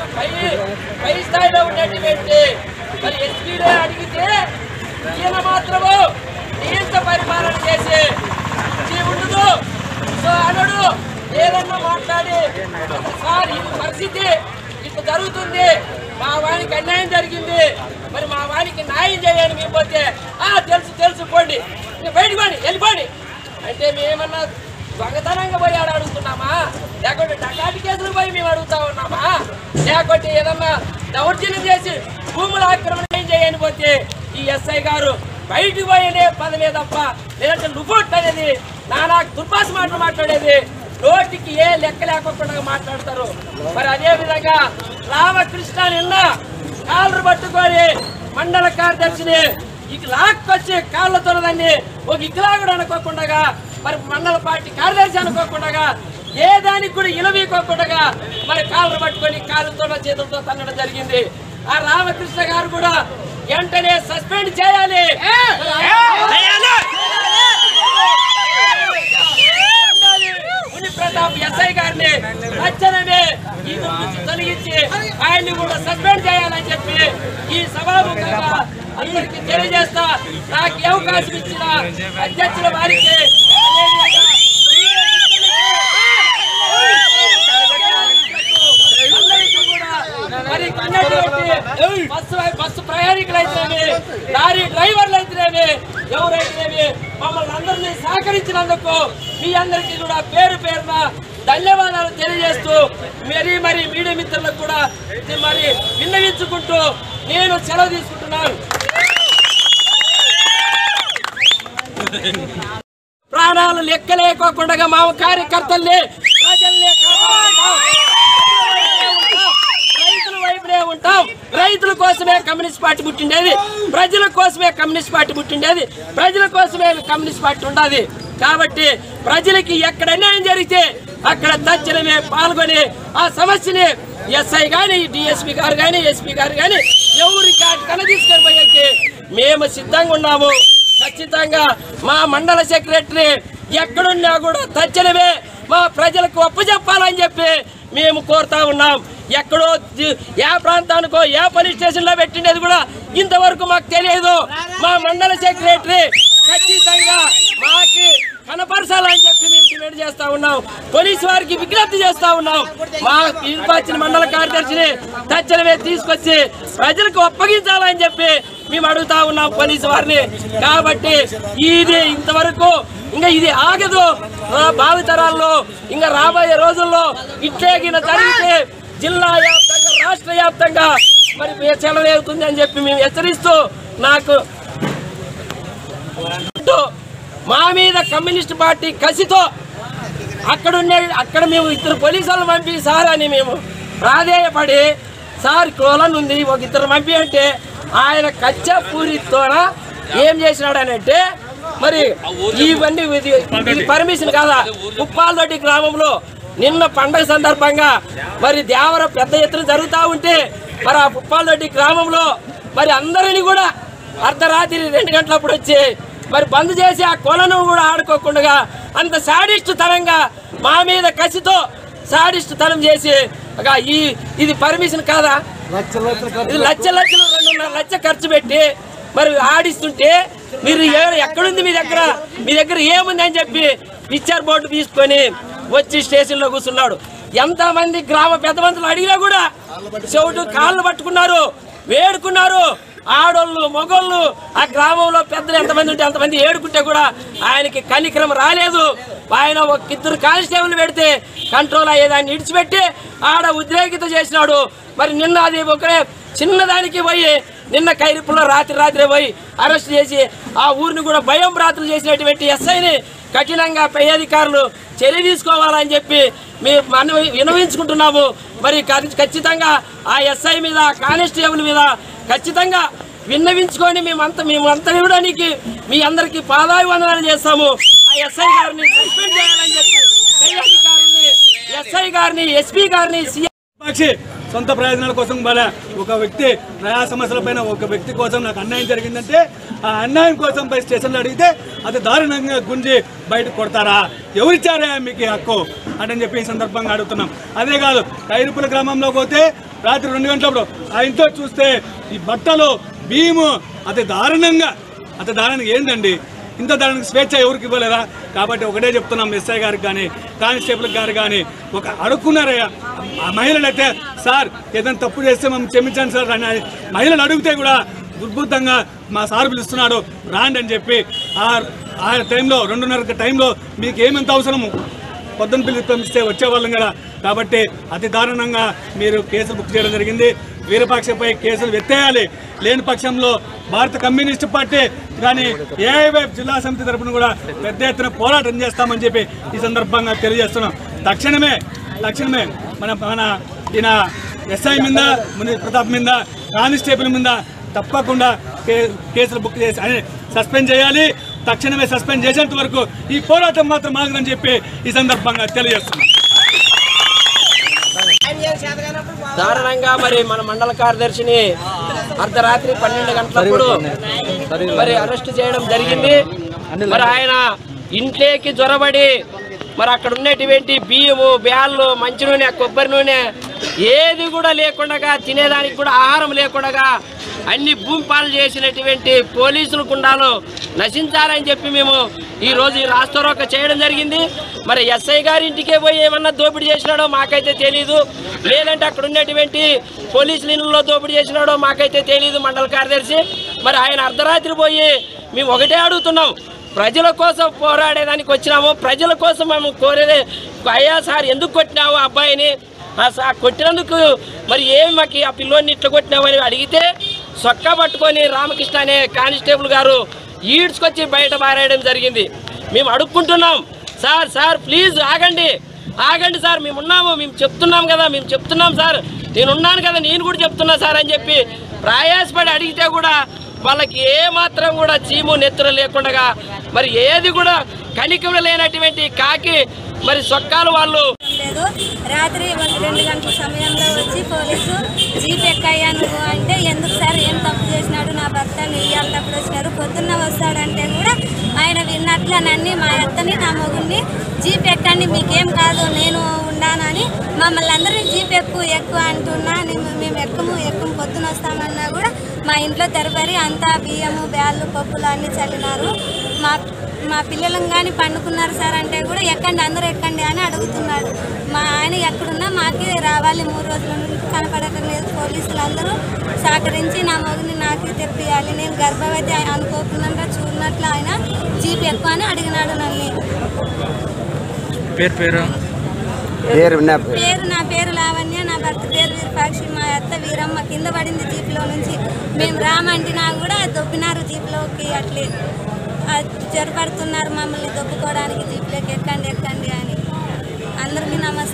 పై పై స్థాయిలో ఉండేటువంటి మరి ఎస్పీలే అడిగితే ఈయన మాత్రము నియంత పరిపాలన చేసి ఇది ఉండదు సో అనడు ఏదన్నా మాట్లాడి సార్ ఇది పరిస్థితి ఇట్లా జరుగుతుంది మా వానికి అన్యాయం జరిగింది మరి మా వానికి న్యాయం చేయాలి మేము పోతే ఆ తెలుసు తెలుసు పోండి ఇంకా బయటకు పోండి వెళ్ళిపోండి అంటే మేమన్నా దొంగతనంగా పోయి ఆడ అడుగుతున్నామా లేకుంటే డకాటి కేసులు పోయి మేము అడుగుతా ఉన్నామా లేకుంటే ఏదన్నా దౌర్జన్యం చేసి భూముల ఆక్రమణ ఏం చేయని పోతే ఈ ఎస్ఐ గారు బయటికి పోయేదే పదవే తప్ప లేదంటే లుఫోట్ అనేది నానా దుర్భాష మాటలు మాట్లాడేది నోటికి ఏ లెక్క లేకుండా మాట్లాడతారు మరి అదే విధంగా రామకృష్ణ నిన్న కాళ్ళు పట్టుకొని మండల కార్యదర్శిని ఇక లాక్కొచ్చి కాళ్ళతో దాన్ని ఒక ఇకలాగుడు అనుకోకుండా మరి మండల పార్టీ కార్యదర్శి అనుకోకుండా ఏ దానికి కూడా ఇలవీకోకుండా మరి కాళ్ళు పట్టుకొని కాళ్ళతో చేతులతో తన్నడం జరిగింది ఆ రామకృష్ణ గారు కూడా వెంటనే సస్పెండ్ చేయాలి ముని ప్రతాప్ ఎస్ఐ గారిని తక్షణమే ఈ నుంచి తొలగించి ఆయన్ని కూడా సస్పెండ్ చేయాలని చెప్పి ఈ సభాముఖంగా అందరికి తెలియజేస్తా నాకు ఏ అవకాశం ఇచ్చిన అధ్యక్షుల వారికి అదేవిధంగా మీడియా మిత్రులకు, అందరికీ కూడా మరి కన్నటువంటి బస్సు బస్సు ప్రయాణికులు అయితేనేమి లారీ డ్రైవర్లు అయితేనేమి ఎవరైతేనేమి మమ్మల్ని అందరినీ సహకరించినందుకు మీ అందరికీ కూడా పేరు పేరున ధన్యవాదాలు తెలియజేస్తూ మరి మరి మీడియా మిత్రులకు కూడా ఇది మరి విన్నవించుకుంటూ నేను సెలవు తీసుకుంటున్నాను ప్రాణాలు లెక్కలేకోకుండా మా కార్యకర్తల్ని ప్రజల్ని కాపాడుతాం. రైతుల వైపునే ఉంటాం రైతుల కోసమే కమ్యూనిస్ట్ పార్టీ పుట్టిండేది ప్రజల కోసమే కమ్యూనిస్ట్ పార్టీ పుట్టిండేది ప్రజల కోసమే కమ్యూనిస్ట్ పార్టీ ఉండదు కాబట్టి ప్రజలకి ఎక్కడ అన్యాయం జరిగితే అక్కడ తక్షణమే పాల్గొని ఆ సమస్యని ఎస్ఐ గాని డిఎస్పీ గారు గాని ఎస్పీ గారు గాని ఎవరి కన తీసుకొని పోయేకి మేము సిద్ధంగా ఉన్నాము ఖచ్చితంగా మా మండల సెక్రటరీ ఎక్కడున్నా కూడా తక్షణమే మా ప్రజలకు ఒప్పచెప్పాలని చెప్పి మేము కోరుతా ఉన్నాం ఎక్కడో ది- ఏ ప్రాంతానికో ఏ పోలీస్ స్టేషన్ లో పెట్టినది కూడా ఇంతవరకు మాకు తెలియదు మా మండల సెక్రటరీ ఖచ్చితంగా మాకి కనపరచాలని చెప్పి మేము డిమాండ్ చేస్తా ఉన్నాం పోలీసు వారికి విజ్ఞప్తి చేస్తా ఉన్నాం మా పిలుపచ్చిన మండల కార్యదర్శిని తక్షణమే తీసుకొచ్చి ప్రజలకు అప్పగించాలని చెప్పి మేము అడుగుతా ఉన్నాం పోలీసు వారిని కాబట్టి ఇది ఇంతవరకు ఇంకా ఇది ఆగదు ఆ భావితరాల్లో ఇంకా రాబోయే రోజుల్లో ఇట్లేగిన జరిగితే జిల్లా వ్యాప్తంగా రాష్ట్ర వ్యాప్తంగా మరి చెలవేగుతుంది అని చెప్పి మేము హెచ్చరిస్తూ నాకు అంటూ మా మీద కమ్యూనిస్ట్ పార్టీ కసితో అక్కడ ఉండే అక్కడ మేము ఇద్దరు పోలీసులను పంపి సార్ అని మేము ప్రాధేయపడి సార్ కోలన్ ఉంది ఒక ఇద్దరు పంపి అంటే ఆయన కచ్చా పూరితోన ఏం చేసినాడు అంటే మరి ఇవన్నీ ఇది ఇది పర్మిషన్ కాదా కుప్పాలదొడ్డి గ్రామంలో నిన్న పండగ సందర్భంగా మరి దేవర పెద్ద ఎత్తున జరుగుతూ ఉంటే మరి ఆ కుప్పాలదొడ్డి గ్రామంలో మరి అందరినీ కూడా అర్ధరాత్రి రెండు గంటలప్పుడు వచ్చి మరి బంద్ చేసి ఆ కొలను కూడా ఆడుకోకుండా అంత సాడిస్ట్ తనంగా మా మీద కసితో సాడిస్ట్ తనం చేసి ఒక ఈ ఇది పర్మిషన్ కాదా ఇది లక్ష లక్షలు రెండున్నర లక్ష ఖర్చు పెట్టి మరి ఆడిస్తుంటే మీరు ఏ- ఎక్కడుంది మీ దగ్గర మీ దగ్గర ఏముంది అని చెప్పి పిక్చర్ బోర్డు తీసుకొని వచ్చి స్టేషన్లో కూర్చున్నాడు ఎంతమంది గ్రామ పెద్ద మంత్రులు అడిగినా కూడా చెవుటు కాళ్ళు పట్టుకున్నారు వేడుకున్నారు ఆడోళ్ళు మగోళ్ళు ఆ గ్రామంలో పెద్దలు ఎంతమంది ఉంటే అంతమంది ఏడుకుంటే కూడా ఆయనకి కనికరం రాలేదు ఆయన ఒక ఇద్దరు కానిస్టేబుల్ పెడితే కంట్రోల్ అయ్యేదాన్ని ఇడిచిపెట్టి ఆడ ఉద్రేకిత చేసినాడు మరి నిన్న అది ఒకరే చిన్నదానికి పోయి నిన్న కైరిపుల్లో రాత్రి రాత్రి పోయి అరెస్ట్ చేసి ఆ ఊరిని కూడా భయం రాత్రులు చేసినటువంటి ఎస్ఐని కఠినంగా పై అధికారులు చర్య తీసుకోవాలని చెప్పి మేము మనం వినవించుకుంటున్నాము మరి ఖ- ఖచ్చితంగా ఆ ఎస్ఐ మీద ఆ కానిస్టేబుల్ మీద ఖచ్చితంగా విన్నవించుకొని మేమంతా మేమంతా ఇవ్వడానికి మీ అందరికీ పాదాభివందనాలు చేస్తాము ఆ ఎస్ఐ గారిని సస్పెండ్ చేయాలని చెప్పి పై అధికారుల్ని ఎస్ఐ గారిని ఎస్పీ గారిని సీఎం పక్షి సొంత ప్రయోజనాల కోసం మన ఒక వ్యక్తి ప్రజా సమస్యల పైన ఒక వ్యక్తి కోసం నాకు అన్యాయం జరిగిందంటే ఆ అన్యాయం కోసం పై స్టేషన్లో అడిగితే అది దారుణంగా గుంజి బయటకు కొడతారా ఎవరిచ్చారా మీకు ఈ హక్కు అని చెప్పి ఈ సందర్భంగా అడుగుతున్నాం అదే కాదు కైరుపుల గ్రామంలో పోతే రాత్రి రెండు గంటలప్పుడు ఆ ఇంట్లో చూస్తే ఈ బట్టలు భీము అతి దారుణంగా అతి దారుణంగా ఏందండి ఇంత దానికి స్వేచ్ఛ ఎవరికి ఇవ్వలేరా కాబట్టి ఒకటే చెప్తున్నాం ఎస్ఐ గారికి కానీ కానిస్టేబుల్ గారు కానీ ఒక అడుక్కున్నారయ్యా ఆ మహిళలు అయితే సార్ ఏదైనా తప్పు చేస్తే మేము క్షమించండి సార్ అని మహిళలు అడిగితే కూడా ఉద్భుతంగా మా సార్ పిలుస్తున్నాడు రాండి అని చెప్పి ఆ ఆ టైంలో రెండున్నర టైంలో మీకు ఏమంత అవసరము పొద్దున్న పిలిచి పంపిస్తే వచ్చేవాళ్ళం కదా కాబట్టి అతి దారుణంగా మీరు కేసులు బుక్ చేయడం జరిగింది వీరపక్షపై కేసులు ఎత్తేయాలి లేని పక్షంలో భారత కమ్యూనిస్ట్ పార్టీ కానీ ఏఐవైఎఫ్ జిల్లా సమితి తరపున కూడా పెద్ద ఎత్తున పోరాటం చేస్తామని చెప్పి ఈ సందర్భంగా తెలియజేస్తున్నాం తక్షణమే తక్షణమే మన మన ఈయన ఎస్ఐ మీద ముని ప్రతాప్ మీద కానిస్టేబుల్ మీద తప్పకుండా కే- కేసులు బుక్ చేసి అని సస్పెండ్ చేయాలి తక్షణమే సస్పెండ్ చేసేంత వరకు ఈ పోరాటం మాత్రం ఆగదని చెప్పి ఈ సందర్భంగా తెలియజేస్తున్నాం దారుణంగా మరి మన మండల కార్యదర్శిని అర్ధరాత్రి పన్నెండు గంటలప్పుడు మరి అరెస్ట్ చేయడం జరిగింది మరి ఆయన ఇంట్లోకి జ్వరబడి మరి అక్కడ ఉన్నటువంటి బియ్యము బ్యాళ్ళు మంచి నూనె కొబ్బరి నూనె ఏది కూడా లేకుండా తినేదానికి కూడా ఆహారం లేకుండా అన్ని భూమి పాలు చేసినటువంటి పోలీసులు గుండాలు నశించాలని చెప్పి మేము ఈ రోజు ఈ రాష్ట్రరోక చేయడం జరిగింది మరి ఎస్ఐ గారి ఇంటికే పోయి ఏమన్నా దోపిడీ చేసినాడో మాకైతే తెలియదు లేదంటే అక్కడ ఉన్నటువంటి పోలీసుల ఇళ్ళలో దోపిడీ చేసినాడో మాకైతే తెలియదు మండల కార్యదర్శి మరి ఆయన అర్ధరాత్రి పోయి మేము ఒకటే అడుగుతున్నాం ప్రజల కోసం పోరాడేదానికి వచ్చినాము ప్రజల కోసం మేము కోరేదే అయ్యా సార్ ఎందుకు కొట్టినావు ఆ అబ్బాయిని ఆ సా- కొట్టినందుకు మరి ఏమి మాకు ఆ పిల్లోని ఇట్లా కొట్టినామని అడిగితే సొక్కా పట్టుకొని రామకృష్ణ అనే కానిస్టేబుల్ గారు ఈడ్చుకొచ్చి బయట పారేయడం జరిగింది మేము అడుక్కుంటున్నాం సార్ సార్ ప్లీజ్ ఆగండి ఆగండి సార్ మేము ఉన్నాము మేము చెప్తున్నాం కదా మేము చెప్తున్నాం సార్ నేను ఉన్నాను కదా నేను కూడా చెప్తున్నా సార్ అని చెప్పి ప్రయాసపడి అడిగితే కూడా వాళ్ళకి ఏ మాత్రం కూడా చీము నెత్తురు లేకుండా మరి ఏది కూడా కనికం లేనటువంటి కాకి మరి సొక్కాలు వాళ్ళు లేదు రాత్రి ఒక రెండు గంటల సమయంలో వచ్చి పోలీసు జీప్ ఎక్కయ్యా నువ్వు అంటే ఎందుకు సార్ ఏం తప్పు చేసినాడు నా భర్త ఇయ్యాలప్పుడు వచ్చినారు పొద్దున్న వస్తాడంటే కూడా ఆయన విన్నట్లు నన్ను మా అత్తని నా మొగుడిని జీప్ ఎక్కండి మీకేం కాదు నేను ఉన్నానని మమ్మల్ని అందరినీ జీప్ ఎక్కువ ఎక్కువ అంటున్నా నేను- మేము ఎక్కము ఎక్కము పొద్దున వస్తామన్నా కూడా మా ఇంట్లో తెరబరి అంతా బియ్యము బ్యాళ్ళు పప్పులు అన్నీ చల్లినారు మా మా పిల్లలను కానీ పండుకున్నారు సార్ అంటే కూడా ఎక్కండి అందరూ ఎక్కండి అని అడుగుతున్నాడు మా ఆయన ఎక్కడున్నా మాకే రావాలి మూడు రోజుల నుండి కనపడటం లేదు పోలీసులు అందరూ సహకరించి నా మొగుని నాకే తెప్పియాలి నేను గర్భవతి అనుకోకుండా చూడనట్లు ఆయన జీప్ ఎక్కువ అని అడిగినాడు నన్ను పేరు పేరు పేరు నా పేరు పేరు నా పేరు లావణ్య నా భర్త పేరు వీరపాక్షి మా అత్త వీరమ్మ కింద పడింది జీప్లో నుంచి మేము రామంటినా కూడా దొబ్బినారు జీప్లోకి అట్లే ఆ, జ్వరపడుతున్నారు మమ్మల్ని దొబ్బుకోవడానికి జీప్లోకి ఎక్కండి ఎక్కండి అని అందరికీ నమస్కారం